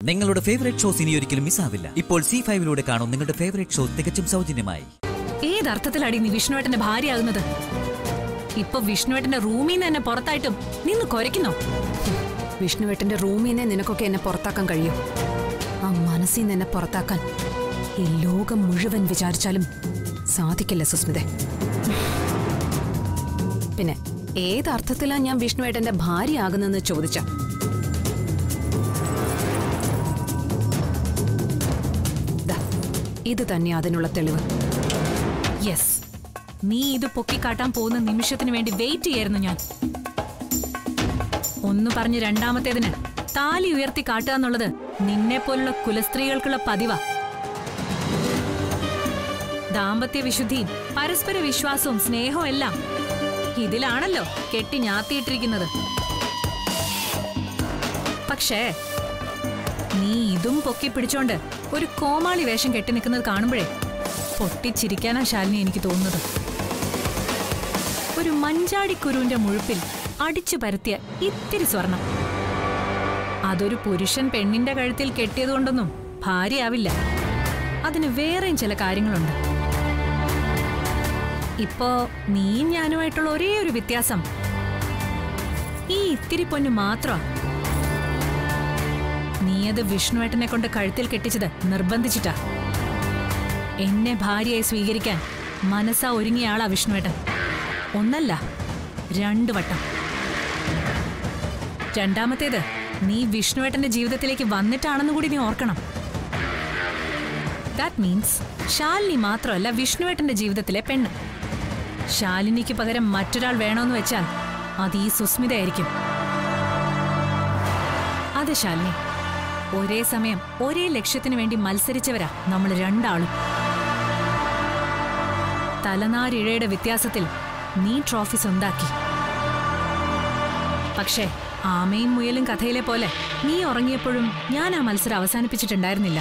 നിങ്ങളുടെ favourite shows ഇനി ഒരിക്കലും മിസ്സാവില്ല ഇപ്പോൾ സി ഫൈവിലൂടെ കാണും നിങ്ങളുടെ ഫേവറേറ്റ് ഷോ തികച്ചും സൗജന്യമായി ഏതർത്ഥത്തിലാടി നീ വിഷ്ണുവേട്ടന്റെ ഭാര്യയാകുന്നത് ഇപ്പൊ വിഷ്ണുവേട്ടന്റെ റൂമിൽ നിന്ന് എന്നെ പുറത്തായിട്ടും നിന്ന് കുരയ്ക്കുന്നോ വിഷ്ണുവേട്ടന്റെ റൂമിൽ നിന്ന് നിനക്കൊക്കെ എന്നെ പുറത്താക്കാൻ കഴിയും ആ മനസ്സിൽ നിന്ന് എന്നെ പുറത്താക്കാൻ ഈ ലോകം മുഴുവൻ വിചാരിച്ചാലും സാധിക്കില്ല സുസ്മിത പിന്നെ ഏതർത്ഥത്തിലാ ഞാൻ വിഷ്ണുവേട്ടന്റെ ഭാര്യയാകുന്നെന്ന് ചോദിച്ച ദാ, ഇത് തന്നെ അതിനുള്ള തെളിവ് യെസ് നീ ഇത് പൊക്കിക്കാട്ടാൻ പോകുന്ന നിമിഷത്തിന് വേണ്ടി വെയിറ്റ് ചെയ്യായിരുന്നു ഞാൻ ഒന്ന് പറഞ്ഞ് രണ്ടാമത്തേതിന് താലി ഉയർത്തി കാട്ടുക എന്നുള്ളത് നിന്നെ പോലുള്ള കുലസ്ത്രീകൾക്കുള്ള പതിവാ ദാമ്പത്യ വിശുദ്ധിയും പരസ്പര വിശ്വാസവും സ്നേഹവും എല്ലാം ഇതിലാണല്ലോ കെട്ടി ഞാത്തിയിട്ടിരിക്കുന്നത് പക്ഷേ നീ ഇതും പൊക്കി പിടിച്ചോണ്ട് ഒരു കോമാളി വേഷം കെട്ടി നിൽക്കുന്നത് കാണുമ്പോഴേ പൊട്ടിച്ചിരിക്കാനാ ശാലിനി എനിക്ക് തോന്നുന്നത് ഒരു മഞ്ചാടിക്കുരുവിന്റെ മുഴുപ്പിൽ അടിച്ചു പരത്തിയ ഇത്തിരി സ്വർണം അതൊരു പുരുഷൻ പെണ്ണിന്റെ കഴുത്തിൽ കെട്ടിയതുകൊണ്ടൊന്നും ഭാര്യയാവില്ല അതിന് വേറെയും ചില കാര്യങ്ങളുണ്ട് ഇപ്പോ നീയും ഞാനുമായിട്ടുള്ള ഒരേ ഒരു വ്യത്യാസം ഈ ഇത്തിരി പൊന്നു മാത്രമാ നീയത് വിഷ്ണുവേട്ടനെ കൊണ്ട് കഴുത്തിൽ കെട്ടിച്ചത് നിർബന്ധിച്ചിട്ടാ എന്നെ ഭാര്യയായി സ്വീകരിക്കാൻ മനസ്സാ ഒരുങ്ങിയ ആളാ വിഷ്ണുവേട്ടൻ ഒന്നല്ല രണ്ടു വട്ടം രണ്ടാമത്തേത് നീ വിഷ്ണുവേട്ടന്റെ ജീവിതത്തിലേക്ക് വന്നിട്ടാണെന്ന് കൂടി നീ ഓർക്കണം ദാറ്റ് മീൻസ് ശാലിനി മാത്രമല്ല വിഷ്ണുവേട്ടന്റെ ജീവിതത്തിലെ പെണ്ണ് ശാലിനിക്ക് പകരം മറ്റൊരാൾ വേണമെന്ന് വെച്ചാൽ അത് ഈ സുസ്മിതയായിരിക്കും അതെ ശാലിനി ഒരേ സമയം ഒരേ ലക്ഷ്യത്തിന് വേണ്ടി മത്സരിച്ചവരാ നമ്മൾ രണ്ടാളും തലനാരിഴയുടെ വ്യത്യാസത്തിൽ നീ ട്രോഫി സ്വന്താക്കി പക്ഷേ ആമയും മുയലും കഥയിലെ പോലെ നീ ഉറങ്ങിയപ്പോഴും ഞാൻ ആ മത്സരം അവസാനിപ്പിച്ചിട്ടുണ്ടായിരുന്നില്ല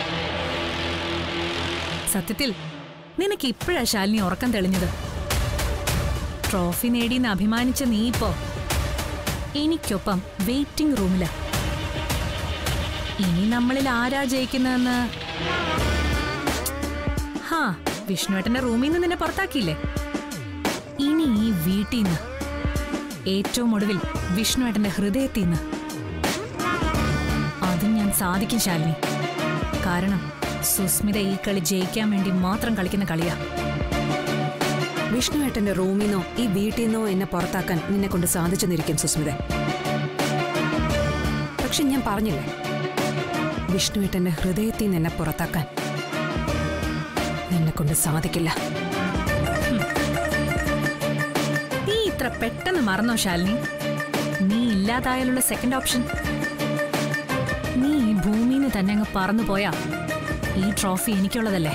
സത്യത്തിൽ നിനക്ക് ഇപ്പോഴാ ശാലിനി ഉറക്കം തെളിഞ്ഞത് ട്രോഫി നേടിയെന്ന് അഭിമാനിച്ച നീ ഇപ്പോ എനിക്കൊപ്പം വെയിറ്റിംഗ് റൂമിലാ ഇനി നമ്മളിൽ ആരാ ജയിക്കുന്നതെന്ന് ഹാ വിഷ്ണുവേട്ടന്റെ റൂമിൽ നിന്ന് നിന്നെ പുറത്താക്കിയില്ലേ ഇനി ഈ വീട്ടിൽ നിന്ന് ഏറ്റവും ഒടുവിൽ വിഷ്ണുവേട്ടന്റെ ഹൃദയത്തിൽ നിന്ന് അതും ഞാൻ സാധിക്കും ശാലിനി കാരണം സുസ്മിത ഈ കളി ജയിക്കാൻ വേണ്ടി മാത്രം കളിക്കുന്ന കളിയാ വിഷ്ണുവേട്ടന്റെ റൂമിൽ നിന്നോ ഈ വീട്ടിൽ നിന്നോ എന്നെ പുറത്താക്കാൻ നിന്നെ കൊണ്ട് സാധിച്ചെന്നിരിക്കും സുസ്മിത പക്ഷെ ഞാൻ പറഞ്ഞില്ലേ വിഷ്ണുവേട്ടന്റെ ഹൃദയത്തിൽ നിന്ന് എന്നെ പുറത്താക്കാൻ നിന്നെ കൊണ്ട് സാധിക്കില്ല നീ ഇത്ര പെട്ടെന്ന് മറന്നോ ശാലിനി നീ ഇല്ലാതായാലുള്ള സെക്കൻഡ് ഓപ്ഷൻ നീ ഈ ഭൂമിന്ന് തന്നെ അങ്ങ് പറന്നു പോയാ ഈ ട്രോഫി എനിക്കുള്ളതല്ലേ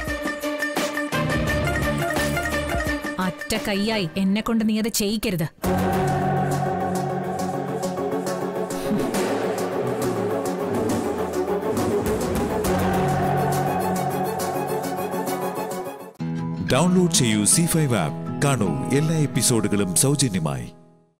അറ്റ കൈയായി എന്നെ കൊണ്ട് നീ അത് ചെയ്യിക്കരുത് ഡൗൺലോഡ് ചെയ്യൂ സി ഫൈവ് ആപ്പ് കാണൂ എല്ലാ എപ്പിസോഡുകളും സൗജന്യമായി